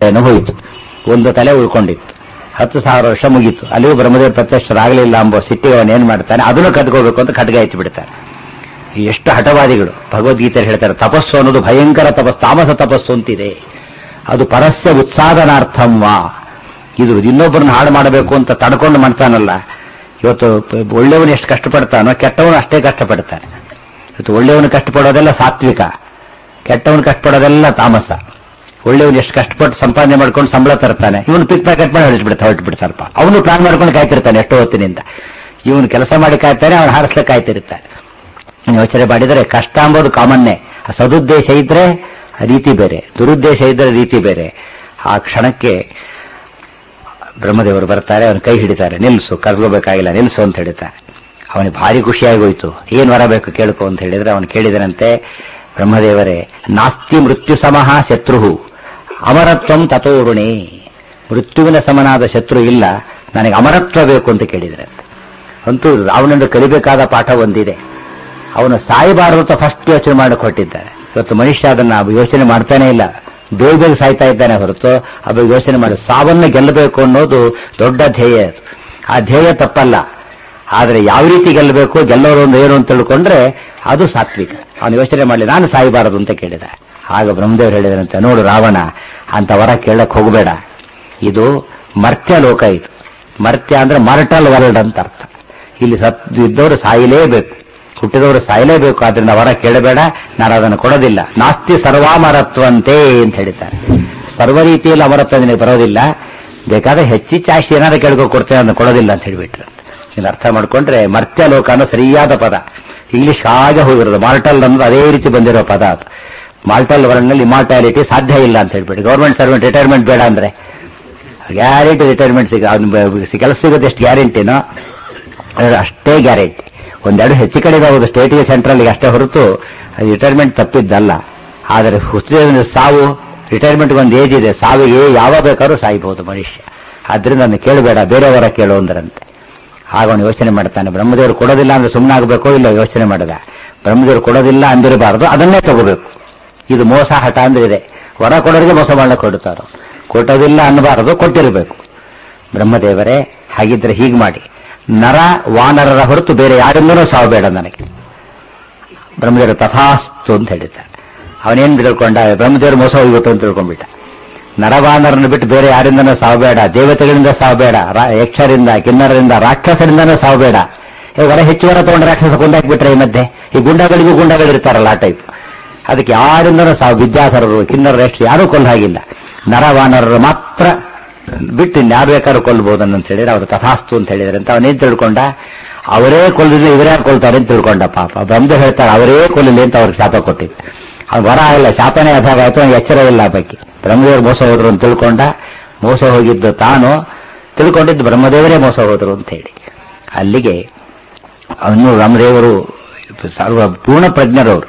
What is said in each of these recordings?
ಏನೋ ಹೋಯಿತು ಒಂದು ತಲೆ ಉಳ್ಕೊಂಡಿತ್ತು ಹತ್ತು ಸಾವಿರ ವರ್ಷ ಮುಗೀತು ಅಲ್ಲಿಯೂ ಬ್ರಹ್ಮದೇವ ಪ್ರತ್ಯಕ್ಷರಾಗಲಿಲ್ಲ ಎಂಬ ಸಿಟ್ಟಿಗೆ ಅವನು ಏನ್ ಮಾಡ್ತಾನೆ ಅದನ್ನು ಕದ್ಕೋಬೇಕು ಅಂತ ಖಡ್ಗ ಎತ್ತಿ ಬಿಡ್ತಾನೆ ಎಷ್ಟು ಹಠವಾದಿಗಳು ಭಗವದ್ಗೀತೆ ಹೇಳ್ತಾರೆ ತಪಸ್ಸು ಅನ್ನೋದು ಭಯಂಕರ ತಪಸ್ಸು ತಾಮಸ ತಪಸ್ಸು ಅಂತಿದೆ ಅದು ಪರಸ್ಯ ಉತ್ಸಾದನಾರ್ಥಂವಾ ಇದು ಇನ್ನೊಬ್ಬರನ್ನ ಹಾಳು ಮಾಡಬೇಕು ಅಂತ ತಡ್ಕೊಂಡು ಮಾಡ್ತಾನಲ್ಲ ಇವತ್ತು ಪ- ಒಳ್ಳೆಯವನು ಎಷ್ಟು ಕಷ್ಟಪಡ್ತಾನೋ ಕೆಟ್ಟವನು ಅಷ್ಟೇ ಕಷ್ಟಪಡ್ತಾನೆ ಇವತ್ತು ಒಳ್ಳೆಯವನು ಕಷ್ಟಪಡೋದೆಲ್ಲ ಸಾತ್ವಿಕ ಕೆಟ್ಟವನು ಕಷ್ಟಪಡೋದೆಲ್ಲ ತಾಮಸ ಒಳ್ಳೆಯವನು ಎಷ್ಟು ಕಷ್ಟಪಟ್ಟು ಸಂಪಾದನೆ ಮಾಡ್ಕೊಂಡು ಸಂಬಳ ತರ್ತಾನೆ ಇವನು ಪಿಕ್ ಪ್ಯಾಕೆಟ್ ಮಾಡಿ ಹೊರಟ್ಬಿಡ್ತಾ ಹೊರಟು ಬಿಡ್ತಾರಪ್ಪ ಅವನು ಪ್ಲಾನ್ ಮಾಡ್ಕೊಂಡು ಕಾಯ್ತಿರ್ತಾನೆ ಎಷ್ಟೋ ಹೊತ್ತಿನಿಂದ ಇವನು ಕೆಲಸ ಮಾಡಿ ಕಾಯ್ತಾನೆ ಅವನು ಹಾರಿಸ್ಲಿಕ್ಕೆ ಕಾಯ್ತಿರ್ತಾನೆ ನೀನು ಯೋಚನೆ ಮಾಡಿದರೆ ಕಷ್ಟ ಅಂಬೋದು ಕಾಮನ್ನೇ ಆ ಸದುದ್ದೇಶ ಇದ್ರೆ ಆ ರೀತಿ ಬೇರೆ ದುರುದ್ದೇಶ ಇದ್ರೆ ರೀತಿ ಬೇರೆ ಆ ಕ್ಷಣಕ್ಕೆ ಬ್ರಹ್ಮದೇವರು ಬರ್ತಾರೆ ಅವನ ಕೈ ಹಿಡಿತಾರೆ ನಿಲ್ಸು ಕರ್ಗೋಬೇಕಾಗಿಲ್ಲ ನಿಲ್ಸು ಅಂತ ಹೇಳ್ತಾರೆ ಅವನಿಗೆ ಭಾರಿ ಖುಷಿಯಾಗಿ ಹೋಯ್ತು ಏನ್ ವರ ಬೇಕು ಕೇಳ್ಕೊ ಅಂತ ಹೇಳಿದ್ರೆ ಅವನು ಕೇಳಿದನಂತೆ ಬ್ರಹ್ಮದೇವರೇ ನಾಸ್ತಿ ಮೃತ್ಯು ಸಮಃ ಶತ್ರು ಅಮರತ್ವಂ ತಥೋರುಣಿ ಮೃತ್ಯುವಿನ ಸಮನಾದ ಶತ್ರು ಇಲ್ಲ ನನಗೆ ಅಮರತ್ವ ಬೇಕು ಅಂತ ಕೇಳಿದ್ರಂತೆ ಅಂತೂ ಅವನನ್ನು ಕಲಿಬೇಕಾದ ಪಾಠ ಒಂದಿದೆ ಅವನು ಸಾಯಬಾರದು ಅಂತ ಫಸ್ಟ್ ಯೋಚನೆ ಮಾಡಿ ಕೊಟ್ಟಿದ್ದಾರೆ ಇವತ್ತು ಮನುಷ್ಯ ಅದನ್ನ ಯೋಚನೆ ಮಾಡ್ತಾನೆ ಇಲ್ಲ ಬೇಗ ಬೇಗ ಸಾಯ್ತಾ ಇದ್ದಾನೆ ಹೊರತು ಅದು ಯೋಚನೆ ಮಾಡಿ ಸಾವನ್ನ ಗೆಲ್ಲಬೇಕು ಅನ್ನೋದು ದೊಡ್ಡ ಧ್ಯೇಯ ಅದು. ಆ ಧ್ಯೇಯ ತಪ್ಪಲ್ಲ ಆದರೆ ಯಾವ ರೀತಿ ಗೆಲ್ಲಬೇಕು ಗೆಲ್ಲೋರು ಒಂದು ಏನು ಅಂತ ತಿಳ್ಕೊಂಡ್ರೆ ಅದು ಸಾತ್ವಿಕ ಅವನು ಯೋಚನೆ ಮಾಡಲಿ ನಾನು ಸಾಯಬಾರದು ಅಂತ ಕೇಳಿದ ಆಗ ಬ್ರಹ್ಮದೇವರು ಹೇಳಿದರಂತೆ ನೋಡು ರಾವಣ ಅಂತ ವರ ಕೇಳಕ್ ಹೋಗಬೇಡ ಇದು ಮರ್ತ್ಯ ಲೋಕ ಇದು ಮರ್ತ್ಯ ಅಂದ್ರೆ ಮರ್ಟಲ್ ವರ್ಲ್ಡ್ ಅಂತ ಅರ್ಥ ಇಲ್ಲಿ ಸತ್ ಇದ್ದವರು ಸಾಯಲೇಬೇಕು ಹುಟ್ಟಿದವರು ಸಾಯಲೇಬೇಕು ಆದ್ರಿಂದ ವರ ಕೇಳಬೇಡ ನಾನು ಅದನ್ನು ಕೊಡೋದಿಲ್ಲ ನಾಸ್ತಿ ಸರ್ವಾಮರತ್ವಂತೆ ಅಂತ ಹೇಳ್ತಾರೆ ಸರ್ವ ರೀತಿಯಲ್ಲಿ ಅಮರತ್ವ ನಿನಗೆ ಬರೋದಿಲ್ಲ ಬೇಕಾದ್ರೆ ಹೆಚ್ಚಿಚ್ಚಾಶಿ ಏನಾದ್ರು ಕೇಳ್ಕೊ ಕೊಡ್ತೇನೆ ಅದನ್ನು ಕೊಡೋದಿಲ್ಲ ಅಂತ ಹೇಳ್ಬಿಟ್ರು ಇದು ಅರ್ಥ ಮಾಡ್ಕೊಂಡ್ರೆ ಮರ್ತ್ಯ ಲೋಕ ಅನ್ನೋ ಸರಿಯಾದ ಪದ ಇಂಗ್ಲಿಷ್ ಹಾಗೆ ಹೋಗಿರೋದು ಮಾರ್ಟಲ್ ಅನ್ನೋದು ಅದೇ ರೀತಿ ಬಂದಿರೋ ಪದ ಅದು ಮಾಲ್ಟಲ್ ವರ್ಲ್ಡ್ನಲ್ಲಿ ಇಮಾರ್ಟಾಲಿಟಿ ಸಾಧ್ಯ ಇಲ್ಲ ಅಂತ ಹೇಳ್ಬಿಟ್ಟು ಗೌರ್ಮೆಂಟ್ ಸರ್ವೆಂಟ್ ರಿಟೈರ್ಮೆಂಟ್ ಬೇಡ ಅಂದ್ರೆ ಗ್ಯಾರಂಟಿ ರಿಟೈರ್ಮೆಂಟ್ ಸಿಗ ಅವ್ನು ಕೆಲಸ ಸಿಗೋದು ಎಷ್ಟು ಗ್ಯಾರಂಟಿನೋ ಅದು ಅಷ್ಟೇ ಗ್ಯಾರಂಟಿ ಒಂದೆರಡು ಹೆಚ್ಚು ಕಡಿಮೆ ಆಗೋದು ಸ್ಟೇಟಿಗೆ ಸೆಂಟ್ರಲ್ಗೆ ಅಷ್ಟೇ ಹೊರತು ರಿಟೈರ್ಮೆಂಟ್ ತಪ್ಪಿದ್ದಲ್ಲ ಆದರೆ ಹುಟ್ಟಿದ ಸಾವು ರಿಟೈರ್ಮೆಂಟ್ ಒಂದು ಏಜ್ ಇದೆ ಸಾವಿಗೆ ಯಾವ ಬೇಕಾದ್ರೂ ಸಾಯ್ಬಹುದು ಮನುಷ್ಯ ಆದ್ರಿಂದ ಅದನ್ನು ಕೇಳಬೇಡ ಬೇರೆಯವರ ಕೇಳು ಅಂದ್ರಂತೆ ಆಗ ಅವನು ಯೋಚನೆ ಮಾಡ್ತಾನೆ ಬ್ರಹ್ಮದೇವರು ಕೊಡೋದಿಲ್ಲ ಅಂದ್ರೆ ಸುಮ್ಮನೆ ಆಗಬೇಕೋ ಇಲ್ಲ ಯೋಚನೆ ಮಾಡಿದ ಬ್ರಹ್ಮದೇವರು ಕೊಡೋದಿಲ್ಲ ಅಂದಿರಬಾರದು ಅದನ್ನೇ ತಗೋಬೇಕು ಇದು ಮೋಸ ಹಠ ಅಂದ್ರೆ ಇದೆ ವರ ಕೊಡೋರಿಗೆ ಮೋಸ ಮಾಡಕ್ಕೆ ಕೊಡುತ್ತಾರೋ ಕೊಟ್ಟೋದಿಲ್ಲ ಅನ್ನಬಾರದು ಕೊಟ್ಟಿರಬೇಕು ಬ್ರಹ್ಮದೇವರೇ ಹಾಗಿದ್ರೆ ಹೀಗೆ ಮಾಡಿ ನರ ವಾನರರ ಹೊರತು ಬೇರೆ ಯಾರಿಂದನೂ ಸಾವಬೇಡ ನನಗೆ ಬ್ರಹ್ಮದೇವರು ತಥಾಸ್ತು ಅಂತ ಹೇಳಿದ್ದಾರೆ ಅವನೇನ್ ತಿಳ್ಕೊಂಡ ಬ್ರಹ್ಮದೇವರು ಮೋಸ ಹೋಗ್ಬಿಟ್ಟು ಅಂತ ತಿಳ್ಕೊಂಡ್ಬಿಟ್ಟ ನರವಾನರನ್ನು ಬಿಟ್ಟು ಬೇರೆ ಯಾರಿಂದನೂ ಸಾವಬೇಡ ದೇವತೆಗಳಿಂದ ಸಾವಬೇಡ ರಾ- ಯಕ್ಷರಿಂದ ಕಿನ್ನರರಿಂದ ರಾಕ್ಷಸರಿಂದನೂ ಸಾವಬೇಡ ಏ ವರ ಹೆಚ್ಚು ವರ ತಗೊಂಡು ರಾಕ್ಷಸ ಕೊಂದಾಕ್ಬಿಟ್ರೆ ಈ ಮಧ್ಯೆ ಈ ಗುಂಡಗಳಿಗೂ ಗುಂಡಗಳಿರ್ತಾರಲ್ಲ ಆ ಟೈಪ್ ಅದಕ್ಕೆ ಯಾರಿಂದನೂ ಸಾವು ವಿದ್ಯಾಧರರು ಕಿನ್ನರರು ಎಷ್ಟು ಯಾರೂ ಕೊಲ್ಲ ಹಾಗಿಲ್ಲ ನರವಾನರರು ಮಾತ್ರ ಬಿಟ್ಟು ಇನ್ಯಾರು ಬೇಕಾದ್ರೂ ಕೊಲ್ಬಹುದು ಅಂತ ಹೇಳಿದ್ರೆ ಅವರು ತಥಾಸ್ತು ಅಂತ ಹೇಳಿದ್ರೆ ಅಂತ ಅವನೇನ್ ತಿಳ್ಕೊಂಡ ಅವರೇ ಕೊಲ್ಲಿದ್ರೆ ಇವರೇ ಕೊಲ್ತಾರೆ ಅಂತ ತಿಳ್ಕೊಂಡ ಪಾಪ ಬ್ರಹ್ಮ ಹೇಳ್ತಾರೆ ಅವರೇ ಕೊಲ್ಲಲಿ ಅಂತ ಅವ್ರಿಗೆ ಶಾಪ ಕೊಟ್ಟಿದ್ದು ಅವ್ನು ವರ ಇಲ್ಲ ಶಾಪನೇ ಅದಾಗ ಆಯ್ತು ಅವ್ನಿಗೆ ಎಚ್ಚರ ಇಲ್ಲ ಆ ಬಗ್ಗೆ ಬ್ರಹ್ಮದೇವರು ಮೋಸ ಹೋದ್ರು ಅಂತ ತಿಳ್ಕೊಂಡ ಮೋಸ ಹೋಗಿದ್ದು ತಾನು ತಿಳ್ಕೊಂಡಿದ್ದು ಬ್ರಹ್ಮದೇವರೇ ಮೋಸ ಹೋದ್ರು ಅಂತ ಹೇಳಿ ಅಲ್ಲಿಗೆ ಅವನು ರಾಮದೇವರು ಸರ್ವ ಪೂರ್ಣ ಪ್ರಜ್ಞರವರು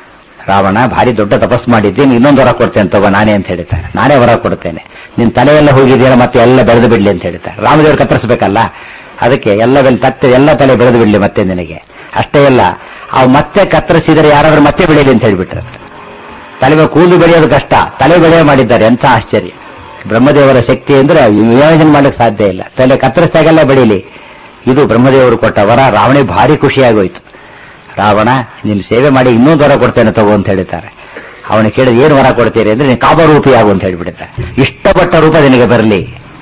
ರಾವಣ ಭಾರಿ ದೊಡ್ಡ ತಪಸ್ ಮಾಡಿದ್ದೀನಿ ಇನ್ನೊಂದು ವರ ಕೊಡ್ತೇನೆ ತಗೋ ನಾನೇ ಅಂತ ಹೇಳ್ತಾರೆ ನಾನೇ ವರ ಕೊಡ್ತೇನೆ ನಿನ್ ತಲೆಯೆಲ್ಲ ಹೋಗಿದೆಯಲ್ಲ ಮತ್ತೆ ಎಲ್ಲ ಬೆಳೆದು ಬಿಡ್ಲಿ ಅಂತ ಹೇಳ್ತಾರೆ ರಾಮದೇವರು ಕತ್ತರಿಸ್ಬೇಕಲ್ಲ ಅದಕ್ಕೆ ಎಲ್ಲ ಬೆಳೆ ತತ್ತೆ ಎಲ್ಲ ತಲೆ ಬೆಳೆದು ಬಿಡ್ಲಿ ಮತ್ತೆ ನಿನಗೆ ಅಷ್ಟೇ ಅಲ್ಲ ಅವು ಮತ್ತೆ ಕತ್ತರಿಸಿದರೆ ಯಾರಾದ್ರೂ ಮತ್ತೆ ಬೆಳೀಲಿ ಅಂತ ಹೇಳ್ಬಿಟ್ರೆ ತಲೆ ಮೇಲೆ ಕೂದಲು ಬೆಳೆಯೋದು ಕಷ್ಟ ತಲೆ ಬೆಳೆಯ ಮಾಡಿದ್ದಾರೆ ಎಂತ ಆಶ್ಚರ್ಯ ಬ್ರಹ್ಮದೇವರ ಶಕ್ತಿ ಅಂದ್ರೆ ಯೋಜನೆ ಮಾಡಕ್ಕೆ ಸಾಧ್ಯ ಇಲ್ಲ ತಲೆ ಕತ್ತರಿಸಿದಾಗೆಲ್ಲ ಬೆಳೀಲಿ ಇದು ಬ್ರಹ್ಮದೇವರು ಕೊಟ್ಟ ವರ ರಾವಣಿಗೆ ಭಾರಿ ಖುಷಿಯಾಗೋಯ್ತು ರಾವಣ ನೀನು ಸೇವೆ ಮಾಡಿ ಇನ್ನೊಂದು ವರ ಕೊಡ್ತೇನೆ ತಗೋ ಅಂತ ಹೇಳ್ತಾರೆ ಅವನು ಕೇಳಿದ ಏನು ವರ ಕೊಡ್ತೀರಿ ಅಂದ್ರೆ ನೀನು ಕಾಮರೂಪಿ ಆಗು ಅಂತ ಹೇಳ್ಬಿಡ್ತಾರೆ ಇಷ್ಟಪಟ್ಟ ರೂಪ ನಿನಗೆ ಬರಲಿ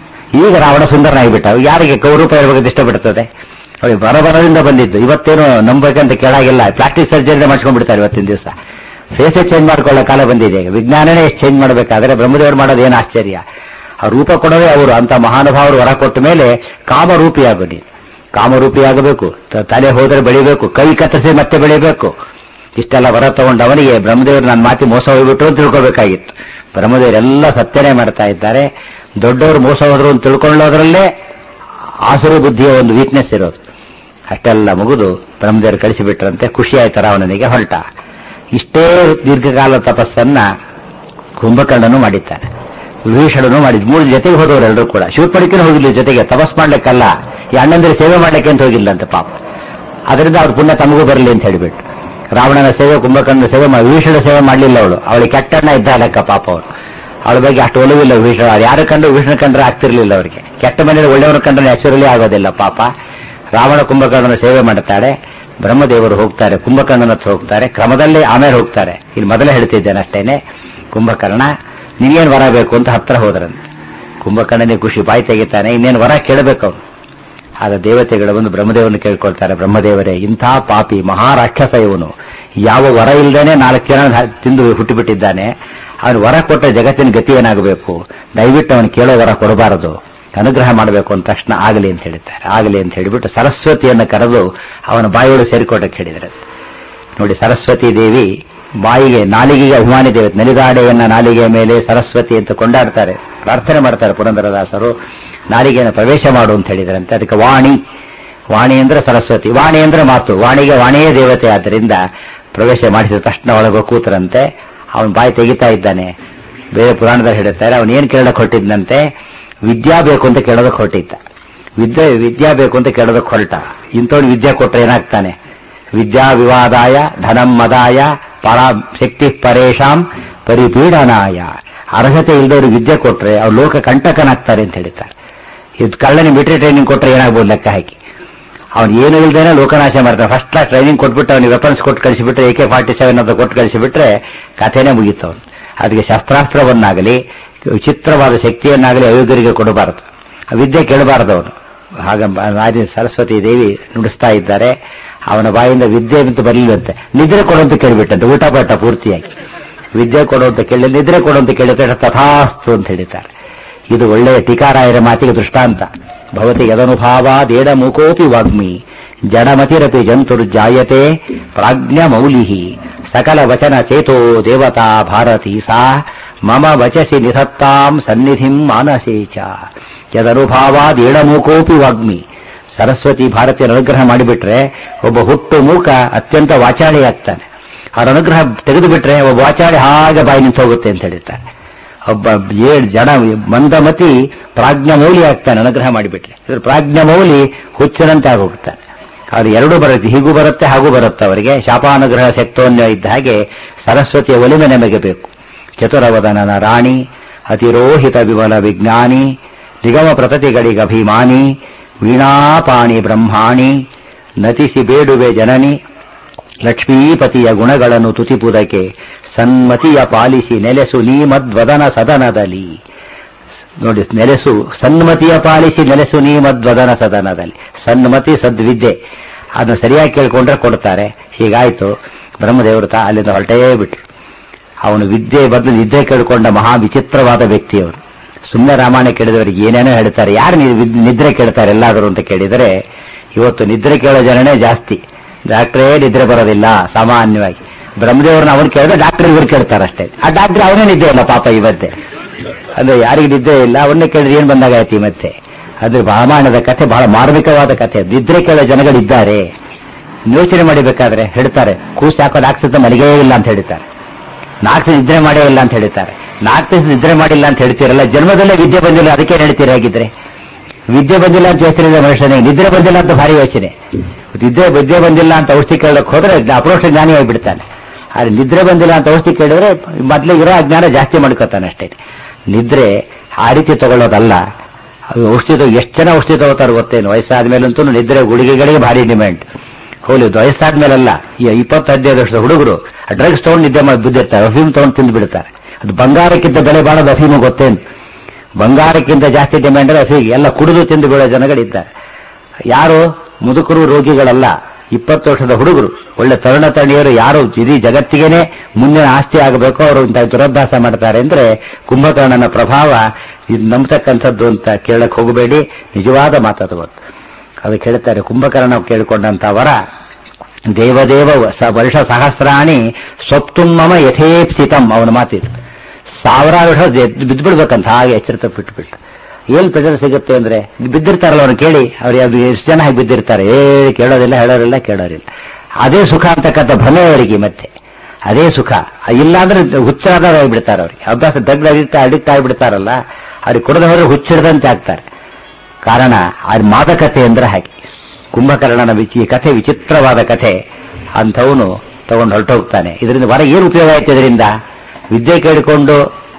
ಈಗ ರಾವಣ ಸುಂದರನಾಗಿಬಿಟ್ಟ ಯಾರಿಗೆ ಕೌರೂಪ ಇರಬೇಕು ಇಷ್ಟಪಡ್ತದೆ ಅವಳಿಗೆ ಬರಬರದಿಂದ ಬಂದಿದ್ದು ಇವತ್ತೇನು ನಂಬಬೇಕಂತ ಕೇಳಾಗಿಲ್ಲ ಪ್ಲಾಸ್ಟಿಕ್ ಸರ್ಜರಿ ಮಾಡಿಸ್ಕೊಂಡ್ಬಿಡ್ತಾರೆ ಇವತ್ತಿನ ದಿವಸ ಫೇಸೇ ಚೇಂಜ್ ಮಾಡ್ಕೊಳ್ಳೋ ಕಾಲ ಬಂದಿದೆ ಈಗ ವಿಜ್ಞಾನನೇ ಚೇಂಜ್ ಮಾಡಬೇಕಾದ್ರೆ ಬ್ರಹ್ಮದೇವರು ಮಾಡೋದು ಏನು ಆಶ್ಚರ್ಯ ಆ ರೂಪ ಕೊಡೋದೇ ಅವರು ಅಂತ ಮಹಾನುಭಾವರು ವರ ಕೊಟ್ಟ ಮೇಲೆ ಕಾಮರೂಪಿಯಾಗು ನೀನು ಕಾಮರೂಪಿಯಾಗಬೇಕು ತ- ತಲೆ ಹೋದರೆ ಬೆಳಿಬೇಕು ಕೈ ಕತ್ತರಿಸಿ ಮತ್ತೆ ಬೆಳಿಬೇಕು ಇಷ್ಟೆಲ್ಲ ವರ ತಗೊಂಡು ಅವನಿಗೆ ಬ್ರಹ್ಮದೇವರು ನನ್ನ ಮಾತಿ ಮೋಸ ಹೋಗ್ಬಿಟ್ಟು ಅಂತ ತಿಳ್ಕೋಬೇಕಾಗಿತ್ತು ಬ್ರಹ್ಮದೇವರೆಲ್ಲ ಸತ್ಯನೇ ಮಾಡ್ತಾ ಇದ್ದಾರೆ ದೊಡ್ಡವರು ಮೋಸ ಹೋದ್ರು ಅಂತ ತಿಳ್ಕೊಳ್ಳೋದ್ರಲ್ಲೇ ಆಸುರು ಬುದ್ಧಿಯ ಒಂದು ವೀಕ್ನೆಸ್ ಇರೋದು ಅಷ್ಟೆಲ್ಲ ಮುಗಿದು ಬ್ರಹ್ಮದೇವರು ಕಳಿಸಿಬಿಟ್ರಂತೆ ಖುಷಿ ಆಯ್ತು ರಾವಣನಿಗೆ ಹೊರಟ ಇಷ್ಟೇ ದೀರ್ಘಕಾಲ ತಪಸ್ಸನ್ನ ಕುಂಭಕರ್ಣನು ಮಾಡಿದ್ದಾನೆ ವಿಭೀಷಣನು ಮಾಡಿದ್ ಮೂರು ಜೊತೆಗೆ ಹೋದವರು ಎಲ್ಲರೂ ಕೂಡ ಶಿವಪಡಿಕೆನೂ ಹೋಗಿಲ್ಲ ಜೊತೆಗೆ ತಪಸ್ ಮಾಡ್ಲಿಕ್ಕಲ್ಲ ಈ ಅಣ್ಣಂದ್ರೆ ಸೇವೆ ಮಾಡ್ಲಿಕ್ಕೆ ಅಂತ ಹೋಗಿಲ್ಲ ಅಂತ ಪಾಪ ಅದರಿಂದ ಅವ್ರ ಪುಣ್ಯ ತಮಗೂ ಬರಲಿ ಅಂತ ಹೇಳಿಬಿಟ್ಟು ರಾವಣನ ಸೇವೆ ಕುಂಭಕರ್ಣನ ಸೇವೆ ಮಾಡಿ ವಿಭೀಷಣ ಸೇವೆ ಮಾಡಲಿಲ್ಲ ಅವಳು ಅವಳಿಗೆ ಕೆಟ್ಟಣ್ಣ ಇದ್ದ ಲೆಕ್ಕ ಪಾಪ ಅವಳು ಅವಳ ಬಗ್ಗೆ ಅಷ್ಟು ಒಲವಿಲ್ಲ ವಿಭೀಷಣ ಅವ್ರು ಯಾರು ಕಂಡ್ರು ವಿಭೀಷಣ ಕಂಡ್ರೆ ಆಗ್ತಿರ್ಲಿಲ್ಲ ಅವರಿಗೆ ಕೆಟ್ಟ ಮನೆಯಲ್ಲಿ ಒಳ್ಳೆಯವರು ಕಂಡ್ರೆ ನ್ಯಾಚುರಲಿ ಆಗೋದಿಲ್ಲ ಪಾಪ ರಾವಣ ಕುಂಭಕರ್ಣನ ಸೇವೆ ಮಾಡುತ್ತಾಳೆ ಬ್ರಹ್ಮದೇವರು ಹೋಗ್ತಾರೆ ಕುಂಭಕರ್ಣನ ಹತ್ರ ಹೋಗ್ತಾರೆ ಕ್ರಮದಲ್ಲಿ ಆಮೇಲೆ ಹೋಗ್ತಾರೆ ಇಲ್ಲಿ ಮೊದಲೇ ಹೇಳ್ತಿದ್ದೇನೆ ಅಷ್ಟೇನೆ ಕುಂಭಕರ್ಣ ನೀವೇನು ವರ ಬೇಕು ಅಂತ ಹತ್ರ ಹೋದ್ರಂತೆ ಕುಂಭಕರ್ಣನಿಗೆ ಖುಷಿ ಬಾಯಿ ತೆಗಿತಾನೆ ಇನ್ನೇನು ವರ ಕೇಳಬೇಕು ಅವ್ನು ಆಗ ದೇವತೆಗಳು ಬಂದು ಬ್ರಹ್ಮದೇವರನ್ನು ಕೇಳ್ಕೊಳ್ತಾರೆ ಬ್ರಹ್ಮದೇವರೇ ಇಂಥ ಪಾಪಿ ಮಹಾರಾಕ್ಷಸ ಇವನು ಯಾವ ವರ ಇಲ್ದೇನೆ ನಾಲ್ಕು ಜನ ತಿಂದು ಹುಟ್ಟಿಬಿಟ್ಟಿದ್ದಾನೆ ಅವನು ವರ ಕೊಟ್ಟ ಜಗತ್ತಿನ ಗತಿ ಏನಾಗಬೇಕು ದಯವಿಟ್ಟು ಅವನು ಕೇಳೋ ವರ ಕೊಡಬಾರದು ಅನುಗ್ರಹ ಮಾಡಬೇಕು ಅಂದ ತಕ್ಷಣ ಆಗಲಿ ಅಂತ ಹೇಳ್ತಾರೆ ಆಗಲಿ ಅಂತ ಹೇಳಿಬಿಟ್ಟು ಸರಸ್ವತಿಯನ್ನು ಕರೆದು ಅವನ ಬಾಯಿಯೊಳಗೆ ಸೇರಿಕೊಟ್ಟಕ್ಕೆ ಹೇಳಿದರೆ ನೋಡಿ ಸರಸ್ವತಿ ದೇವಿ ಬಾಯಿಗೆ ನಾಲಿಗೆಗೆ ಅಭಿಮಾನಿ ದೇವತೆ ನಲಿದಾಡೆಯನ್ನ ನಾಲಿಗೆಯ ಮೇಲೆ ಸರಸ್ವತಿ ಅಂತ ಕೊಂಡಾಡ್ತಾರೆ ಪ್ರಾರ್ಥನೆ ಮಾಡ್ತಾರೆ ಪುರಂದರದಾಸರು ನಾಲಿಗೆಯನ್ನು ಪ್ರವೇಶ ಮಾಡು ಅಂತ ಹೇಳಿದ್ರಂತೆ ಅದಕ್ಕೆ ವಾಣಿ ವಾಣಿ ಅಂದ್ರೆ ಸರಸ್ವತಿ ವಾಣಿ ಅಂದ್ರೆ ಮಾತು ವಾಣಿಗೆ ವಾಣಿಯೇ ದೇವತೆ ಆದ್ದರಿಂದ ಪ್ರವೇಶ ಮಾಡಿಸಿದ ತಕ್ಷಣ ಒಳಗೆ ಕೂತರಂತೆ ಅವನ ಬಾಯಿ ತೆಗಿತಾ ಇದ್ದಾನೆ ಬೇರೆ ಪುರಾಣದಲ್ಲಿ ಹೇಳುತ್ತಾರೆ ಅವನು ಏನು ಕೇಳೋದಕ್ಕೆ ಹೊರಟಿದ್ದಂತೆ ವಿದ್ಯಾ ಬೇಕು ಅಂತ ಕೇಳೋದಕ್ಕೆ ಹೊರಟಿದ್ದ ವಿದ್ಯೆ ವಿದ್ಯಾ ಬೇಕು ಅಂತ ಕೇಳೋದಕ್ಕೆ ಹೊರಟ ಇಂಥವ್ನು ವಿದ್ಯೆ ಕೊಟ್ರೆ ಏನಾಗ್ತಾನೆ ವಿದ್ಯಾ ವಿವಾದಾಯ ಧನಂ ಮದಾಯ ಪರಾ ಶಕ್ತಿ ಪರೇಶಾಂ ಪರಿಪೀಡನಾಯ ಅರ್ಹತೆ ಇಲ್ಲದವ್ರು ವಿದ್ಯೆ ಕೊಟ್ರೆ ಅವ್ರು ಲೋಕ ಕಂಟಕನಾಗ್ತಾರೆ ಅಂತ ಹೇಳ್ತಾರೆ ಇದು ಕಳ್ಳನಿ ಮಿಲಿಟರಿ ಟ್ರೈನಿಂಗ್ ಕೊಟ್ರೆ ಏನಾಗ್ಬೋದು ಲೆಕ್ಕ ಹಾಕಿ ಅವ್ನು ಏನು ಇಲ್ದೇನೆ ಲೋಕನಾಶ ಮಾಡ್ತಾನೆ ಫಸ್ಟ್ ಕ್ಲಾಸ್ ಟ್ರೈನಿಂಗ್ ಕೊಟ್ಬಿಟ್ಟು ಅವನಿಗೆ ವೆಪನ್ಸ್ ಕೊಟ್ಟು ಕಳಿಸಿಬಿಟ್ರೆ ಎ ಕೆ ಫಾರ್ಟಿ ಸೆವೆನ್ ಅಂತ ಕೊಟ್ಟು ಕಳಿಸಿಬಿಟ್ರೆ ಕಥೆನೇ ಮುಗೀತು ಅವನು ಅದಕ್ಕೆ ಶಸ್ತ್ರಾಸ್ತ್ರವನ್ನಾಗಲಿ ವಿಚಿತ್ರವಾದ ಶಕ್ತಿಯನ್ನಾಗಲಿ ಅಯೋಗ್ಯರಿಗೆ ಕೊಡಬಾರದು ಆ ವಿದ್ಯೆ ಕೇಳಬಾರದು ಅವನು ಹಾಗ ಆದಿ ಸರಸ್ವತಿ ದೇವಿ ನುಡಿಸ್ತಾ ಇದ್ದಾರೆ ಅವನ ಬಾಯಿಂದ ವಿದ್ಯೆ ಅಂತ ಬರಲಿಲ್ಲಂತೆ ನಿದ್ರೆ ಕೊಡುವಂತ ಕೇಳಿಬಿಟ್ಟಂತೆ ಊಟ ಪಟ್ಟ ಪೂರ್ತಿಯಾಗಿ ವಿದ್ಯೆ ಕೊಡುವಂತ ಕೇಳಿ ನಿದ್ರೆ ಕೊಡುವಂತ ಕೇಳಿದ್ರೆ ತಥಾಸ್ತು ಅಂತ ಹೇಳಿದ್ದಾರೆ ಇದು ಒಳ್ಳೆಯ ಟೀಕಾರಾಯರ ಮಾತಿಗೆ ದೃಷ್ಟಾಂತ ಭವತಿ ಯದನುಭಾವಾದೇಡ ಮುಕೋಪಿ ವಾಗ್ಮಿ ಜಡಮತಿರಪಿ ಜಂತುರ್ಜಾಯತೆ ಪ್ರಾಜ್ಞಮೌಲಿ ಸಕಲ ವಚನ ಚೇತೋ ದೇವತಾ ಭಾರತಿ ಸಾ ಮಮ ವಚಸಿ ನಿಧತ್ತಾಂ ಸನ್ನಿಧಿಂ ಮಾನಸೇ ಚ ಯದನುಭಾವಾದೇಡಮೂಕೋಪಿ ವಾಗ್ಮಿ ಸರಸ್ವತಿ ಭಾರತೀಯ ಅನುಗ್ರಹ ಮಾಡಿಬಿಟ್ರೆ ಒಬ್ಬ ಹುಟ್ಟು ಮೂಕ ಅತ್ಯಂತ ವಾಚಾಳಿ ಆಗ್ತಾನೆ ಅವರ ಅನುಗ್ರಹ ತೆಗೆದು ಬಿಟ್ರೆ ಒಬ್ಬ ವಾಚಾಳಿ ಹಾಗೆ ಬಾಯಿ ನಿಂತು ಹೋಗುತ್ತೆ ಅಂತ ಹೇಳ್ತಾರೆ ಒಬ್ಬ ಏಳು ಜನ ಮಂದಮತಿ ಪ್ರಾಜ್ಞಮೌಲಿ ಆಗ್ತಾನೆ ಅನುಗ್ರಹ ಮಾಡಿಬಿಟ್ರೆ ಇದ್ರ ಪ್ರಾಜ್ಞಮೌಲಿ ಹುಚ್ಚನಂತೆ ಆಗೋಗ್ತಾನೆ ಅದು ಎರಡು ಬರುತ್ತೆ ಹೀಗೂ ಬರುತ್ತೆ ಹಾಗೂ ಬರುತ್ತೆ ಅವರಿಗೆ ಶಾಪಾನುಗ್ರಹ ಶಕ್ತೋನ್ಯ ಇದ್ದ ಹಾಗೆ ಸರಸ್ವತಿಯ ಒಲಿಮೆ ನಮಗೆ ಬೇಕು ಚತುರವದನನ ರಾಣಿ ಅತಿರೋಹಿತ ವಿಮಲ ವಿಜ್ಞಾನಿ ನಿಗಮ ಪ್ರತತಿಗಳಿಗಭಿಮಾನಿ ವೀಣಾಪಾಣಿ ಬ್ರಹ್ಮಾಣಿ ನತಿಸಿ ಬೇಡುವೆ ಜನನಿ ಲಕ್ಷ್ಮೀಪತಿಯ ಗುಣಗಳನ್ನು ತುತಿಪುದಕ್ಕೆ ಸನ್ಮತಿಯ ಪಾಲಿಸಿ ನೆಲೆಸು ನೀ ಮದ್ವದನ ಸದನದಲ್ಲಿ ನೋಡಿ ನೆಲೆಸು ಸನ್ಮತಿಯ ಪಾಲಿಸಿ ನೆಲೆಸು ನೀ ಮದ್ವದನ ಸದನದಲ್ಲಿ ಸನ್ಮತಿ ಸದ್ವಿದ್ಯೆ ಅದನ್ನು ಸರಿಯಾಗಿ ಕೇಳ್ಕೊಂಡ್ರೆ ಕೊಡ್ತಾರೆ ಹೀಗಾಯ್ತು ಬ್ರಹ್ಮದೇವರು ತಾ ಅಲ್ಲಿಂದ ಹೊರಟೇ ಬಿಟ್ರು ಅವನು ವಿದ್ಯೆ ಬದಲು ನಿದ್ದೆ ಕೇಳಿಕೊಂಡ ಮಹಾ ವಿಚಿತ್ರವಾದ ವ್ಯಕ್ತಿಯವರು ಸುಮ್ಮನೆ ರಾಮಾಯಣ ಕೇಳಿದವರಿಗೆ ಏನೇನೋ ಹೇಳ್ತಾರೆ ಯಾರು ನಿದ್ರೆ ಕೇಳ್ತಾರೆ ಎಲ್ಲಾದರೂ ಅಂತ ಕೇಳಿದರೆ ಇವತ್ತು ನಿದ್ರೆ ಕೇಳೋ ಜನನೇ ಜಾಸ್ತಿ ಡಾಕ್ಟ್ರೇ ನಿದ್ರೆ ಬರೋದಿಲ್ಲ ಸಾಮಾನ್ಯವಾಗಿ ಬ್ರಹ್ಮದೇವ್ರನ್ನ ಅವನು ಕೇಳಿದ್ರೆ ಡಾಕ್ಟರ್ ಇವ್ರು ಕೇಳ್ತಾರೆ ಅಷ್ಟೇ ಆ ಡಾಕ್ಟರ್ ಅವನೇ ನಿದ್ದೆ ಇಲ್ಲ ಪಾಪ ಇವತ್ತೆ ಅಂದ್ರೆ ಯಾರಿಗೆ ನಿದ್ದೆ ಇಲ್ಲ ಅವನ್ನೇ ಕೇಳಿದ್ರೆ ಏನ್ ಬಂದಾಗಾಯ್ತು ಮತ್ತೆ ಅದು ರಾಮಾಯಣದ ಕಥೆ ಬಹಳ ಮಾರ್ಮಿಕವಾದ ಕಥೆ ನಿದ್ರೆ ಕೇಳೋ ಜನಗಳಿದ್ದಾರೆ ಯೋಚನೆ ಮಾಡಿಬೇಕಾದ್ರೆ ಹೇಳ್ತಾರೆ ಕೂಸು ಹಾಕೋ ನಾಲ್ಕು ಮನೆಗೇ ಇಲ್ಲ ಅಂತ ಹೇಳ್ತಾರೆ ನಾಲ್ಕು ನಿದ್ರೆ ಮಾಡೇ ಇಲ್ಲ ಅಂತ ಹೇಳ್ತಾರೆ ನಾಲ್ಕು ದಿವಸ ನಿದ್ರೆ ಮಾಡಿಲ್ಲ ಅಂತ ಹೇಳ್ತೀರಲ್ಲ ಜನ್ಮದಲ್ಲೇ ವಿದ್ಯೆ ಬಂದಿಲ್ಲ ಅದಕ್ಕೆ ಹೇಳ್ತೀರ ಹೇಗಿದ್ರೆ ವಿದ್ಯೆ ಬಂದಿಲ್ಲ ಅಂತ ಯೋಚನೆ ಇದೆ ಮನುಷ್ಯನಿಗೆ ನಿದ್ರೆ ಬಂದಿಲ್ಲ ಅಂತ ಭಾರಿ ಯೋಚನೆ ನಿದ್ರೆ ವಿದ್ಯೆ ಬಂದಿಲ್ಲ ಅಂತ ಔಷಧಿ ಕೇಳಕ್ ಹೋದ್ರೆ ಅಪ್ರೋಷ ಜ್ಞಾನಿ ಆಗಿಬಿಡ್ತಾನೆ ಆದ್ರೆ ನಿದ್ರೆ ಬಂದಿಲ್ಲ ಅಂತ ಔಷಧಿ ಕೇಳಿದ್ರೆ ಮೊದಲಿಗೆ ಇರೋ ಅಜ್ಞಾನ ಜಾಸ್ತಿ ಮಾಡ್ಕೋತಾನೆ ಅಷ್ಟೇ ನಿದ್ರೆ ಆ ರೀತಿ ತಗೊಳ್ಳೋದಲ್ಲ ಅದು ಔಷಧಿ ಎಷ್ಟು ಜನ ಔಷಧಿ ತಗೋತಾರೆ ಗೊತ್ತೇನು ವಯಸ್ಸಾದ ಮೇಲಂತೂ ನಿದ್ರೆ ಗುಳಿಗೆಗಳಿಗೆ ಭಾರಿ ಡಿಮ್ಯಾಂಡ್ ಹೋಲಿ ವಯಸ್ಸಾದ ಮೇಲಲ್ಲ ಈ ಇಪ್ಪತ್ತು ಹದಿನೈದು ವರ್ಷದ ಹುಡುಗರು ಡ್ರಗ್ಸ್ ತಗೊಂಡು ನಿದ್ದೆ ಮಾಡಿ ಬಿದ್ದಿರ್ತಾರೆ ಅಫೀಮ್ ತಗೊಂಡು ತಿಂದು ಬಿಡ್ತಾರೆ ಅದು ಬಂಗಾರಕ್ಕಿಂತ ಬೆಲೆ ಬಾಳೋದು ಅಫೀಮು ಗೊತ್ತೇನು ಬಂಗಾರಕ್ಕಿಂತ ಜಾಸ್ತಿ ಡಿಮ್ಯಾಂಡ್ ಅಫೀಗೆ ಎಲ್ಲ ಕುಡಿದು ತಿಂದು ಬೀಳೋ ಜನಗಳಿದ್ದಾರೆ ಯಾರು ಮುದುಕರು ರೋಗಿಗಳಲ್ಲ ಇಪ್ಪತ್ತು ವರ್ಷದ ಹುಡುಗರು ಒಳ್ಳೆ ತರುಣ ತರುಣಿಯರು ಯಾರು ಇಡೀ ಜಗತ್ತಿಗೇನೆ ಮುಂದಿನ ಆಸ್ತಿ ಆಗಬೇಕು ಅವರು ಇಂಥ ದುರಭ್ಯಾಸ ಮಾಡ್ತಾರೆ ಅಂದ್ರೆ ಕುಂಭಕರ್ಣನ ಪ್ರಭಾವ ಇದು ನಂಬತಕ್ಕಂಥದ್ದು ಅಂತ ಕೇಳಕ್ ಹೋಗಬೇಡಿ ನಿಜವಾದ ಮಾತದು ಗೊತ್ತು ಅದಕ್ಕೆ ಹೇಳ್ತಾರೆ ಕುಂಭಕರ್ಣ ಕೇಳಿಕೊಂಡಂತ ವರ ದೇವದೇವ ಸ ವರ್ಷ ಸಹಸ್ರಾಣಿ ಸ್ವಪ್ತುಮ್ಮಮ ಯಥೇಪ್ಸಿತಂ ಅವನ ಮಾತಿತ್ತು ಸಾವಿರಾರು ವರ್ಷ ಬಿದ್ದುಬಿಡ್ಬೇಕಂತ ಹಾಗೆ ಎಚ್ಚರಿತ ಬಿಟ್ಬಿಟ್ಟು ಏನ್ ಪ್ರೆಸರ್ ಸಿಗುತ್ತೆ ಅಂದ್ರೆ ಬಿದ್ದಿರ್ತಾರಲ್ಲ ಅವ್ರನ್ನ ಕೇಳಿ ಅವ್ರು ಅದು ಎಷ್ಟು ಜನ ಹಾಗೆ ಬಿದ್ದಿರ್ತಾರೆ ಏ ಕೇಳೋದಿಲ್ಲ ಹೇಳೋರಿಲ್ಲ ಕೇಳೋರಿಲ್ಲ ಅದೇ ಸುಖ ಅಂತಕ್ಕಂಥ ಭ್ರಮೆ ಅವರಿಗೆ ಮತ್ತೆ ಅದೇ ಸುಖ ಇಲ್ಲ ಅಂದ್ರೆ ಹುಚ್ಚಾದಾಗ ಆಗಿಬಿಡ್ತಾರೆ ಅವ್ರಿಗೆ ಅಭ್ಯಾಸ ದಗ್ಡ ಅಡಿಕ್ಟ್ ಅಡಿಕ್ಟ್ ಆಗಿಬಿಡ್ತಾರಲ್ಲ ಅವ್ರಿಗೆ ಕೊಡದವರು ಹುಚ್ಚಿಡದಂತೆ ಆಗ್ತಾರೆ ಕಾರಣ ಆ ಮಾದಕತೆ ಅಂದ್ರೆ ಹಾಗೆ ಕುಂಭಕರ್ಣನ ವಿಚಿ ಈ ಕಥೆ ವಿಚಿತ್ರವಾದ ಕಥೆ ಅಂಥವನು ತಗೊಂಡು ಹೊರಟೋಗ್ತಾನೆ ಇದರಿಂದ ಹೊರ ಏನು ಉಪಯೋಗ ಆಯ್ತು ಇದರಿಂದ ವಿದ್ಯೆ ಕೇಳಿಕೊಂಡು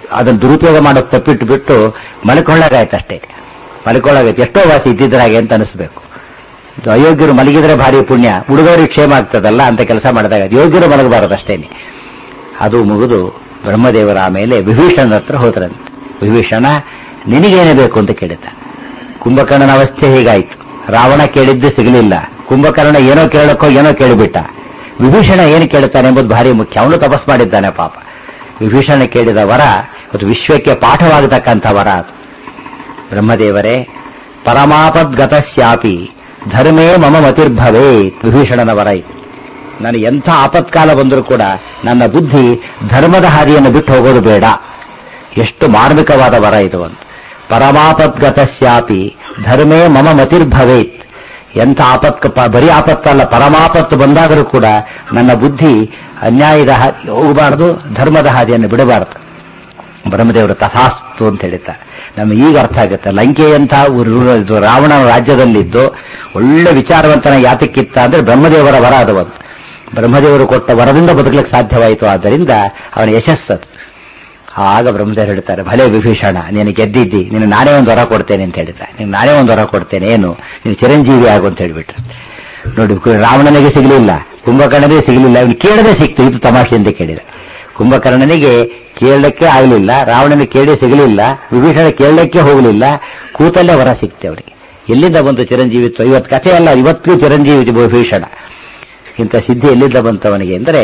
ಅದನ್ನು ದುರುಪಯೋಗ ಮಾಡೋದು ತಪ್ಪಿಟ್ಟು ಬಿಟ್ಟು ಮಲ್ಕೊಳ್ಳಾಗಾಯ್ತು ಅಷ್ಟೇ ಮಲ್ಕೊಳ್ಳಾಗೈತೆ ಎಷ್ಟೋ ವಾಸಿ ಇದ್ದಿದ್ರಾಗೆ ಅಂತ ಅನಿಸ್ಬೇಕು ಇದು ಅಯೋಗ್ಯರು ಮಲಗಿದ್ರೆ ಭಾರಿ ಪುಣ್ಯ ಹುಡುಗರಿಗೆ ಕ್ಷೇಮ ಆಗ್ತದಲ್ಲ ಅಂತ ಕೆಲಸ ಮಾಡಿದಾಗ ಯೋಗ್ಯರು ಮಲಗಬಾರದು ಅಷ್ಟೇನೆ ಅದು ಮುಗಿದು ಬ್ರಹ್ಮದೇವರ ಆಮೇಲೆ ವಿಭೀಷಣನ ಹತ್ರ ಹೋದ್ರಂತೆ ವಿಭೀಷಣ ನಿನಗೇನೇ ಬೇಕು ಅಂತ ಕೇಳಿದ ಕುಂಭಕರ್ಣನ ಅವಸ್ಥೆ ಹೀಗಾಯ್ತು ರಾವಣ ಕೇಳಿದ್ದು ಸಿಗಲಿಲ್ಲ ಕುಂಭಕರ್ಣ ಏನೋ ಕೇಳಕ್ಕೋ ಏನೋ ಕೇಳಿಬಿಟ್ಟ ವಿಭೀಷಣ ಏನು ಕೇಳುತ್ತಾನೆ ಎಂಬುದು ಭಾರಿ ಮುಖ್ಯ ಅವನು ತಪಸ್ ಮಾಡಿದ್ದಾನೆ ಪಾಪ ವಿಭೀಷಣ ಕೇಳಿದ ವರ ಅದು ವಿಶ್ವಕ್ಕೆ ಪಾಠವಾಗತಕ್ಕಂಥ ವರ ಅದು ಬ್ರಹ್ಮದೇವರೇ ಪರಮಾಪದ್ಗತಸ್ಯಾಪಿ ಧರ್ಮೇ ಮಮ ಮತಿರ್ಭವೇ ವಿಭೀಷಣನ ವರ ಇದು ನನಗೆ ಎಂಥ ಆಪತ್ಕಾಲ ಬಂದರೂ ಕೂಡ ನನ್ನ ಬುದ್ಧಿ ಧರ್ಮದ ಹಾದಿಯನ್ನು ಬಿಟ್ಟು ಹೋಗೋದು ಬೇಡ ಎಷ್ಟು ಮಾರ್ಮಿಕವಾದ ವರ ಇದು ಅಂತ ಪರಮಾಪದ್ಗತಸ್ಯಾಪಿ ಧರ್ಮೇ ಮಮ ಮತಿರ್ಭವೇತ್ ಎಂಥ ಆಪತ್ಕ ಪ- ಬರೀ ಆಪತ್ತಲ್ಲ ಪರಮಾಪತ್ತು ಬಂದಾಗಲೂ ಕೂಡ ನನ್ನ ಬುದ್ಧಿ ಅನ್ಯಾಯದ ಹಾದಿ ಹೋಗಬಾರದು ಧರ್ಮದ ಹಾದಿಯನ್ನು ಬಿಡಬಾರದು ಬ್ರಹ್ಮದೇವರು ತಥಾಸ್ತು ಅಂತ ಹೇಳಿದ್ದಾರೆ ನಮಗೆ ಈಗ ಅರ್ಥ ಆಗುತ್ತೆ ಲಂಕೆಯಂಥ ಊರು- ಇದು ರಾವಣನ ರಾಜ್ಯದಲ್ಲಿದ್ದು ಒಳ್ಳೆ ವಿಚಾರವಂತನ ಯಾತಕ್ಕಿತ್ತ ಅಂದ್ರೆ ಬ್ರಹ್ಮದೇವರ ವರ ಅದು ಒಂದು ಬ್ರಹ್ಮದೇವರು ಕೊಟ್ಟ ವರದಿಂದ ಬದುಕಲಿಕ್ಕೆ ಸಾಧ್ಯವಾಯಿತು ಆದ್ದರಿಂದ ಅವನ ಯಶಸ್ಸದು ಆಗ ಬ್ರಹ್ಮದೇವರು ಹೇಳ್ತಾರೆ ಭಲೆ ವಿಭೀಷಣ ನೀನು ಗೆದ್ದಿದ್ದಿ ನೀನು ನಾನೇ ಒಂದು ವರ ಕೊಡ್ತೇನೆ ಅಂತ ಹೇಳಿದ್ದಾರೆ ನೀನು ನಾನೇ ಒಂದು ವರ ಕೊಡ್ತೇನೆ ಏನು ನೀನು ಚಿರಂಜೀವಿ ಆಗು ಅಂತ ಹೇಳಿಬಿಟ್ರು ನೋಡಿ ಕು- ರಾವಣನಿಗೆ ಸಿಗಲಿಲ್ಲ ಕುಂಭಕರ್ಣನಿಗೆ ಸಿಗಲಿಲ್ಲ ಇವನು ಕೇಳದೆ ಸಿಕ್ತು ಇದು ತಮಾಷೆ ಅಂತ ಕೇಳಿದ ಕುಂಭಕರ್ಣನಿಗೆ ಕೇಳಲಿಕ್ಕೆ ಆಗಲಿಲ್ಲ ರಾವಣನ ಕೇಳಿ ಸಿಗಲಿಲ್ಲ ವಿಭೀಷಣ ಕೇಳಲಿಕ್ಕೆ ಹೋಗಲಿಲ್ಲ ಕೂತಲ್ಲೇ ವರ ಸಿಕ್ತೆ ಅವರಿಗೆ ಎಲ್ಲಿಂದ ಬಂತು ಚಿರಂಜೀವಿತ್ವ ಇವತ್ತು ಕಥೆ ಅಲ್ಲ ಇವತ್ತಿಗೂ ಚಿರಂಜೀವಿ ವಿಭೀಷಣ ಇಂಥ ಸಿದ್ಧಿ ಎಲ್ಲಿಂದ ಬಂತವನಿಗೆ ಅಂದರೆ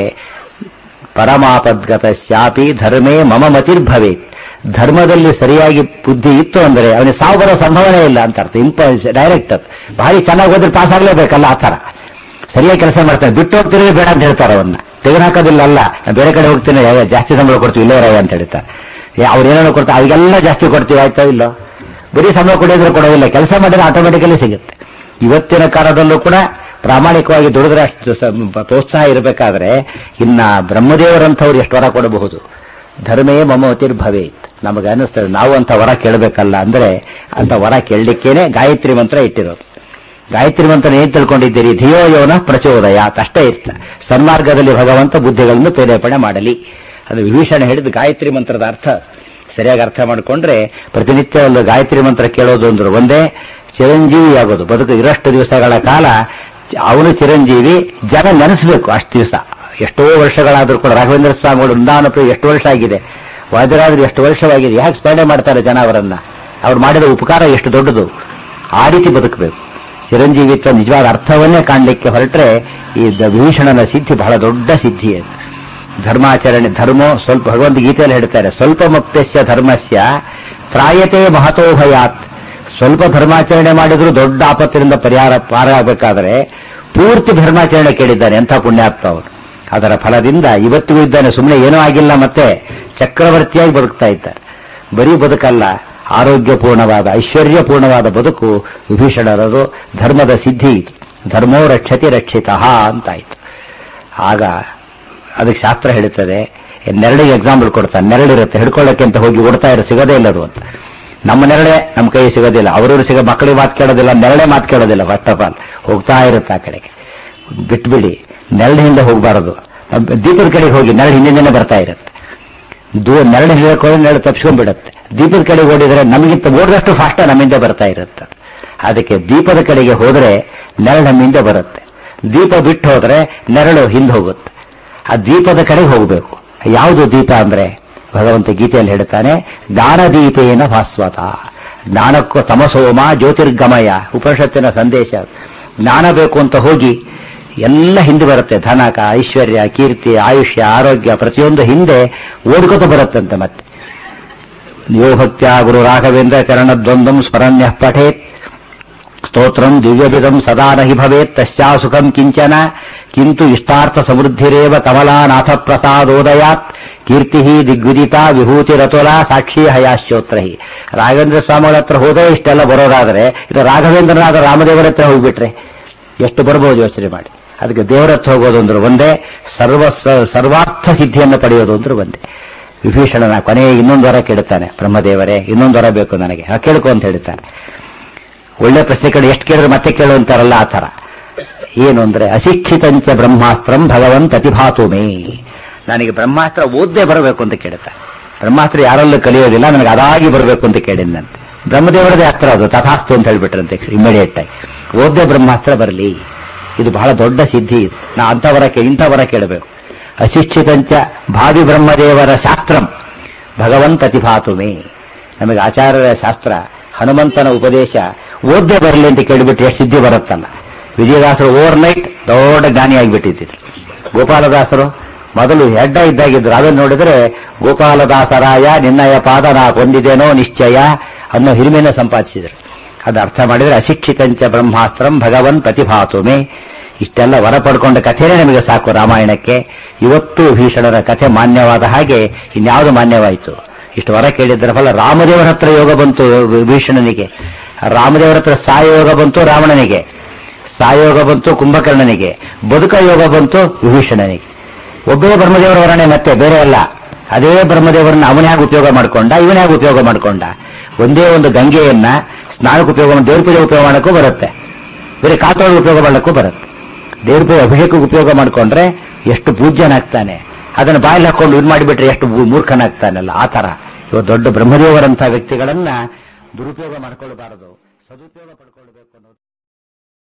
ಪರಮಾಪದ್ಗತ ಶಾಪಿ ಧರ್ಮೇ ಮಮ ಮತಿರ್ಭವೇತ್ ಧರ್ಮದಲ್ಲಿ ಸರಿಯಾಗಿ ಬುದ್ಧಿ ಇತ್ತು ಅಂದ್ರೆ ಅವನಿಗೆ ಸಾವು ಬರೋ ಸಂಭವನೆ ಇಲ್ಲ ಅಂತ ಅರ್ಥ ಇಂಪ ಡೈರೆಕ್ಟ್ ಅದು ಭಾರಿ ಚೆನ್ನಾಗಿ ಹೋದ್ರೆ ಪಾಸ್ ಆಗ್ಲೇಬೇಕಲ್ಲ ಆ ಥರ ಸರಿಯಾಗಿ ಕೆಲಸ ಮಾಡ್ತಾರೆ ಬಿಟ್ಟು ಹೋಗ್ತಿರೋ ಬೇಡ ಅಂತ ಹೇಳ್ತಾರೆ ಅವನ್ನ ತೆಗೆದುಹಾಕೋದಿಲ್ಲ ಅಲ್ಲ ನಾನು ಬೇರೆ ಕಡೆ ಹೋಗ್ತೀನಿ ಯಾವ ಜಾಸ್ತಿ ಸಂಬಳ ಕೊಡ್ತೀವಿ ಇಲ್ಲೇ ಇರಯ್ಯ ಅಂತ ಹೇಳ್ತಾರೆ ಏ, ಅವ್ರು ಏನೇನೋ ಕೊಡ್ತಾರೆ ಅವಿಗೆಲ್ಲ ಜಾಸ್ತಿ ಕೊಡ್ತೀವಿ ಆಯ್ತೋ ಇಲ್ಲೋ ಬರೀ ಸಂಬಳ ಕೊಡೋದ್ರೆ ಕೊಡೋದಿಲ್ಲ ಕೆಲಸ ಮಾಡಿದ್ರೆ ಆಟೋಮೆಟಿಕಲಿ ಸಿಗುತ್ತೆ ಇವತ್ತಿನ ಕಾಲದಲ್ಲೂ ಕೂಡ ಪ್ರಾಮಾಣಿಕವಾಗಿ ದುಡಿದ್ರೆ ಅಷ್ಟು ಸ- ಪ್ರೋತ್ಸಾಹ ಇರಬೇಕಾದ್ರೆ ಇನ್ನ ಬ್ರಹ್ಮದೇವರಂಥವ್ರು ಎಷ್ಟು ವರ ಕೊಡಬಹುದು ಧರ್ಮೇ ಮಮತಿರ್ಭವೇತ್ ನಮಗೆ ಅನ್ನಿಸ್ತದೆ ನಾವು ಅಂತ ವರ ಕೇಳಬೇಕಲ್ಲ ಅಂದ್ರೆ ಅಂತ ವರ ಕೇಳಲಿಕ್ಕೇನೆ ಗಾಯತ್ರಿ ಮಂತ್ರ ಇಟ್ಟಿರೋದು ಗಾಯತ್ರಿ ಮಂತ್ರ ಏನ್ ತಿಳ್ಕೊಂಡಿದ್ದೀರಿ ಧಿಯೋ ಯೋನ ಪ್ರಚೋದಯ ಅಷ್ಟೇ ಇತ್ತ ಸನ್ಮಾರ್ಗದಲ್ಲಿ ಭಗವಂತ ಬುದ್ಧಿಗಳನ್ನು ಪ್ರೇರೇಪಣೆ ಮಾಡಲಿ ಅದು ವಿಭೀಷಣ ಹೇಳಿದ ಗಾಯತ್ರಿ ಮಂತ್ರದ ಅರ್ಥ ಸರಿಯಾಗಿ ಅರ್ಥ ಮಾಡಿಕೊಂಡ್ರೆ ಪ್ರತಿನಿತ್ಯ ಒಂದು ಗಾಯತ್ರಿ ಮಂತ್ರ ಕೇಳೋದು ಅಂದ್ರೆ ಒಂದೇ ಚಿರಂಜೀವಿ ಆಗೋದು ಬದುಕು ಇರಷ್ಟು ದಿವಸಗಳ ಕಾಲ ಅವನು ಚಿರಂಜೀವಿ ಜನ ನೆನೆಸಬೇಕು ಅಷ್ಟು ದಿವಸ ಎಷ್ಟೋ ವರ್ಷಗಳಾದ್ರೂ ಕೂಡ ರಾಘವೇಂದ್ರ ಸ್ವಾಮಿಗಳು ವೃಂದಾವನ ಎಷ್ಟು ವರ್ಷ ಆಗಿದೆ ವಾದರಾದ್ರೂ ಎಷ್ಟು ವರ್ಷವಾಗಿದೆ ಯಾಕೆ ಸ್ಮರಣೆ ಮಾಡ್ತಾರೆ ಜನ ಅವರನ್ನ ಅವ್ರು ಮಾಡಿದ ಉಪಕಾರ ಎಷ್ಟು ದೊಡ್ಡದು ಆ ರೀತಿ ಬದುಕಬೇಕು ಚಿರಂಜೀವಿತ್ವ ನಿಜವಾದ ಅರ್ಥವನ್ನೇ ಕಾಣಲಿಕ್ಕೆ ಹೊರಟ್ರೆ ಈ ದ- ವಿಭೀಷಣನ ಸಿದ್ಧಿ ಬಹಳ ದೊಡ್ಡ ಸಿದ್ಧಿ ಅದು ಧರ್ಮಾಚರಣೆ ಧರ್ಮೋ ಸ್ವಲ್ಪ ಭಗವಂತ ಗೀತೆಯಲ್ಲಿ ಹೇಳ್ತಾರೆ ಸ್ವಲ್ಪ ಮುಕ್ತಸ್ಯ ಧರ್ಮಸ್ಯ ತ್ರಾಯತೆ ಮಹತೋ ಭಯಾತ್ ಸ್ವಲ್ಪ ಧರ್ಮಾಚರಣೆ ಮಾಡಿದ್ರು ದೊಡ್ಡ ಆಪತ್ತಿನಿಂದ ಪರಿಹಾರ ಪಾರ ಆಗಬೇಕಾದ್ರೆ ಪೂರ್ತಿ ಧರ್ಮಾಚರಣೆ ಕೇಳಿದ್ದಾನೆ ಎಂಥ ಪುಣ್ಯಾತ್ಮ ಅವನು ಅದರ ಫಲದಿಂದ ಇವತ್ತಿಗೂ ಇದ್ದಾನೆ ಸುಮ್ಮನೆ ಏನೂ ಆಗಿಲ್ಲ ಮತ್ತೆ ಚಕ್ರವರ್ತಿಯಾಗಿ ಬದುಕ್ತಾ ಇದ್ದಾರೆ ಬರೀ ಬದುಕಲ್ಲ ಆರೋಗ್ಯಪೂರ್ಣವಾದ ಐಶ್ವರ್ಯಪೂರ್ಣವಾದ ಬದುಕು ವಿಭೀಷಣರದು ಧರ್ಮದ ಸಿದ್ಧಿ ಇದು ಧರ್ಮೋ ರಕ್ಷತಿ ರಕ್ಷಿತ ಅಂತಾಯ್ತು ಆಗ ಅದಕ್ಕೆ ಶಾಸ್ತ್ರ ಹೇಳುತ್ತದೆ ನೆರಳಿಗೆ ಎಕ್ಸಾಂಪಲ್ ಕೊಡ್ತಾನೆ ನೆರಳಿರುತ್ತೆ ಹಿಡ್ಕೊಳ್ಳಕ್ಕೆ ಅಂತ ಹೋಗಿ ಓಡ್ತಾ ಇರೋ ಸಿಗೋದೇ ಇಲ್ಲ ಅದು ಅಂತ ನಮ್ಮ ನೆರಳೆ ನಮ್ಮ ಕೈ ಸಿಗೋದಿಲ್ಲ ಅವರವರು ಸಿಗೋ ಮಕ್ಕಳಿಗೆ ಮಾತು ಕೇಳೋದಿಲ್ಲ ನೆರಳೆ ಮಾತು ಕೇಳೋದಿಲ್ಲ ಫಸ್ಟ್ ಆಫ್ ಆಲ್ ಹೋಗ್ತಾ ಇರುತ್ತೆ ಆ ಕಡೆಗೆ ಬಿಟ್ಬಿಡಿ ನೆರಳು ಹಿಂದೆ ಹೋಗಬಾರದು ದೀಪದ ಕಡೆಗೆ ಹೋಗಿ ನೆರಳು ಹಿಂದಿಂದನೇ ಬರ್ತಾ ಇರುತ್ತೆ ದೂ ನೆರಳು ಹಿಡಿಯಕ್ಕೆ ಹೋದ್ರೆ ನೆರಳು ತಪ್ಪಿಸ್ಕೊಂಡ್ಬಿಡುತ್ತೆ ದೀಪದ ಕಡೆ ಓಡಿದ್ರೆ ನಮಗಿಂತ ಓಡಿದಷ್ಟು ಫಾಸ್ಟ್ ನಮ್ಮಿಂದ ಬರ್ತಾ ಇರುತ್ತೆ ಅದಕ್ಕೆ ದೀಪದ ಕಡೆಗೆ ಹೋದ್ರೆ ನೆರಳು ನಮ್ಮಿಂದ ಬರುತ್ತೆ ದೀಪ ಬಿಟ್ಟು ಹೋದ್ರೆ ನೆರಳು ಹಿಂದೆ ಹೋಗುತ್ತೆ ಆ ದೀಪದ ಕಡೆಗೆ ಹೋಗಬೇಕು ಯಾವುದು ದೀಪ ಅಂದ್ರೆ ಭಗವಂತ ಗೀತೆಯಲ್ಲಿ ಹೇಳ್ತಾನೆ ಜ್ಞಾನದೀಪೇನ ಭಾಸ್ವತ ಜ್ಞಾನಕ್ಕೂ ತಮಸೋಮ ಜ್ಯೋತಿರ್ಗಮಯ ಉಪನಿಷತ್ತಿನ ಸಂದೇಶ ಜ್ಞಾನ ಬೇಕು ಅಂತ ಹೋಗಿ ಎಲ್ಲ ಹಿಂದೆ ಬರುತ್ತೆ ಧನಕ ಐಶ್ವರ್ಯ ಕೀರ್ತಿ ಆಯುಷ್ಯ ಆರೋಗ್ಯ ಪ್ರತಿಯೊಂದು ಹಿಂದೆ ಓಡ್ಕೊತ ಬರುತ್ತಂತೆ ಮತ್ತೆ ಯೋ ಭಕ್ತ್ಯ ಗುರು ರಾಘವೇಂದ್ರ ಚರಣದ್ವಂದ್ವಂ ಸ್ಮರಣ್ಯ ಪಠೇತ್ ಸ್ತೋತ್ರಂ ದಿವ್ಯವಿದಂ ಸದಾ ನಹಿ ಭವೇತ್ ತಸ್ಯಾ ಸುಖಂ ಕಿಂಚನ ಕಿಂತು ಇಷ್ಟಾರ್ಥ ಸಮೃದ್ಧಿರೇವ ಕಮಲಾನಾಥ ಪ್ರಸಾದೋದಯಾತ್ ಕೀರ್ತಿ ದಿಗ್ವಿದಿತ ವಿಭೂತಿರತುಲ ಸಾಕ್ಷಿ ಹಯಾಶ್ಚೋತ್ರಹಿ ರಾಘವೇಂದ್ರ ಸ್ವಾಮಿಗಳ ಹತ್ರ ಹೋದೇ ಇಷ್ಟೆಲ್ಲ ಬರೋದಾದ್ರೆ ಇದು ರಾಘವೇಂದ್ರನಾದ ರಾಮದೇವರ ಹತ್ರ ಹೋಗ್ಬಿಟ್ರೆ ಎಷ್ಟು ಬರ್ಬೋದು ಯೋಚನೆ ಮಾಡಿ ಅದಕ್ಕೆ ದೇವರ ಹತ್ರ ಹೋಗೋದು ಅಂದ್ರೆ ಒಂದೇ ಸರ್ವ ಸ- ಸರ್ವಾರ್ಥ ಸಿದ್ಧಿಯನ್ನು ಪಡೆಯೋದು ಅಂದ್ರೆ ಒಂದೇ ವಿಭೀಷಣನ ಕೊನೆಗೆ ಇನ್ನೊಂದು ವರ ಕೇಳುತ್ತಾನೆ ಬ್ರಹ್ಮದೇವರೇ ಇನ್ನೊಂದು ವರ ಬೇಕು ನನಗೆ ಆ ಕೇಳ್ಕೊ ಅಂತ ಹೇಳ್ತಾನೆ ಒಳ್ಳೆ ಪ್ರಶ್ನೆ ಕೇಳಿ ಎಷ್ಟು ಕೇಳಿದ್ರೆ ಮತ್ತೆ ಕೇಳು ಅಂತಾರಲ್ಲ ಆ ಥರ ಏನು ಅಂದ್ರೆ ಅಶಿಕ್ಷಿತಂಚ ಬ್ರಹ್ಮಾಸ್ತ್ರಂ ಭಗವಂತ ಅತಿಭಾತು ಮೇ ನನಗೆ ಬ್ರಹ್ಮಾಸ್ತ್ರ ಓದ್ದೇ ಬರಬೇಕು ಅಂತ ಕೇಳುತ್ತಾರೆ ಬ್ರಹ್ಮಾಸ್ತ್ರ ಯಾರಲ್ಲೂ ಕಲಿಯೋದಿಲ್ಲ ನನಗೆ ಅದಾಗಿ ಬರಬೇಕು ಅಂತ ಕೇಳಿದ್ನಂತೆ ಬ್ರಹ್ಮದೇವರದೇ ಅಸ್ತ್ರ ಅದು ತಥಾಸ್ತು ಅಂತ ಹೇಳ್ಬಿಟ್ರಂತೆ ಇಮಿಡಿಯೇಟ್ ಆಗಿ ಓದ್ದೆ ಬ್ರಹ್ಮಾಸ್ತ್ರ ಬರಲಿ ಇದು ಬಹಳ ದೊಡ್ಡ ಸಿದ್ಧಿ ಇದು. ನಾ ಅಂಥವರ ಕೇ ಇಂಥವರ ಕೇಳಬೇಕು ಅಶಿಕ್ಷಿತಂಚ ಭಾವಿ ಬ್ರಹ್ಮದೇವರ ಶಾಸ್ತ್ರಂ ಭಗವಂತ ಅತಿಭಾತುಮೇ ನಮಗೆ ಆಚಾರ್ಯರ ಶಾಸ್ತ್ರ ಹನುಮಂತನ ಉಪದೇಶ ಓದ್ದೆ ಬರಲಿ ಅಂತ ಕೇಳಿಬಿಟ್ಟು ಎಷ್ಟು ಸಿದ್ಧಿ ಬರುತ್ತಲ್ಲ ವಿಜಯದಾಸರು ಓವರ್ ನೈಟ್ ದೊಡ್ಡ ಜ್ಞಾನಿ ಆಗಿಬಿಟ್ಟಿದ್ರು ಗೋಪಾಲದಾಸರು ಮೊದಲು ಹೆಡ್ಡ ಇದ್ದಾಗಿದ್ರು ಅದನ್ನು ನೋಡಿದ್ರೆ ಗೋಪಾಲದಾಸರಾಯ ನಿನ್ನಯ ಪಾದ ನಾ ಹೊಂದಿದೇನೋ ನಿಶ್ಚಯ ಅನ್ನೋ ಹಿರಿಮೆನ ಸಂಪಾದಿಸಿದರು ಅದು ಅರ್ಥ ಮಾಡಿದ್ರೆ ಅಶಿಕ್ಷಿತಂಚ ಬ್ರಹ್ಮಾಸ್ತ್ರಂ ಭಗವನ್ ಪ್ರತಿಭಾತುಮೆ ಇಷ್ಟೆಲ್ಲ ವರ ಪಡ್ಕೊಂಡ ಕಥೆನೇ ನಮಗೆ ಸಾಕು ರಾಮಾಯಣಕ್ಕೆ ಇವತ್ತು ಭೀಷಣರ ಕಥೆ ಮಾನ್ಯವಾದ ಹಾಗೆ ಇನ್ಯಾವುದು ಮಾನ್ಯವಾಯಿತು ಇಷ್ಟು ವರ ಕೇಳಿದ್ದರ ಫಲ ರಾಮದೇವರ ಹತ್ರ ಯೋಗ ಬಂತು ಭೀಷಣನಿಗೆ ರಾಮದೇವರ ಹತ್ರ ಸಾಯೋಗ ಬಂತು ರಾವಣನಿಗೆ ಸಾಯೋಗ ಬಂತು ಕುಂಭಕರ್ಣನಿಗೆ ಬದುಕ ಯೋಗ ಬಂತು ವಿಭೀಷಣನಿಗೆ ಒಬ್ಬೇ ಬ್ರಹ್ಮದೇವರ ವರಣೆ ಮತ್ತೆ ಬೇರೆ ಅಲ್ಲ ಅದೇ ಬ್ರಹ್ಮದೇವರನ್ನ ಅವನ್ಯಾಗ ಉಪಯೋಗ ಮಾಡ್ಕೊಂಡ ಇವನ್ಯಾಗ ಉಪಯೋಗ ಮಾಡ್ಕೊಂಡ ಒಂದೇ ಒಂದು ಗಂಗೆಯನ್ನ ಸ್ನಾನಕ್ಕೆ ಉಪಯೋಗ ಮಾಡಿ ದೇವ್ರ ಪೂಜೆ ಉಪಯೋಗ ಮಾಡಕ್ಕೂ ಬರುತ್ತೆ ಬೇರೆ ಕಾತೊಳಗೆ ಉಪಯೋಗ ಮಾಡಕ್ಕೂ ಬರುತ್ತೆ ದೇವ್ರ ಪೂಜೆ ಅಭಿಷೇಕಕ್ಕೆ ಉಪಯೋಗ ಮಾಡ್ಕೊಂಡ್ರೆ ಎಷ್ಟು ಪೂಜ್ಯನಾಗ್ತಾನೆ ಅದನ್ನು ಬಾಯಲ್ಲಿ ಹಾಕೊಂಡು ಇದು ಮಾಡಿಬಿಟ್ರೆ ಎಷ್ಟು ಮೂ- ಮೂರ್ಖನಾಗ್ತಾನಲ್ಲ ಆ ತರ ಇವತ್ತು ದೊಡ್ಡ ಬ್ರಹ್ಮದೇವರಂತಹ ವ್ಯಕ್ತಿಗಳನ್ನ ದುರುಪಯೋಗ ಮಾಡ್ಕೊಳ್ಬಾರದು ಸದುಪಯೋಗ ಪಡ್ಕೊಳ್ಬೇಕು ಅನ್ನೋದು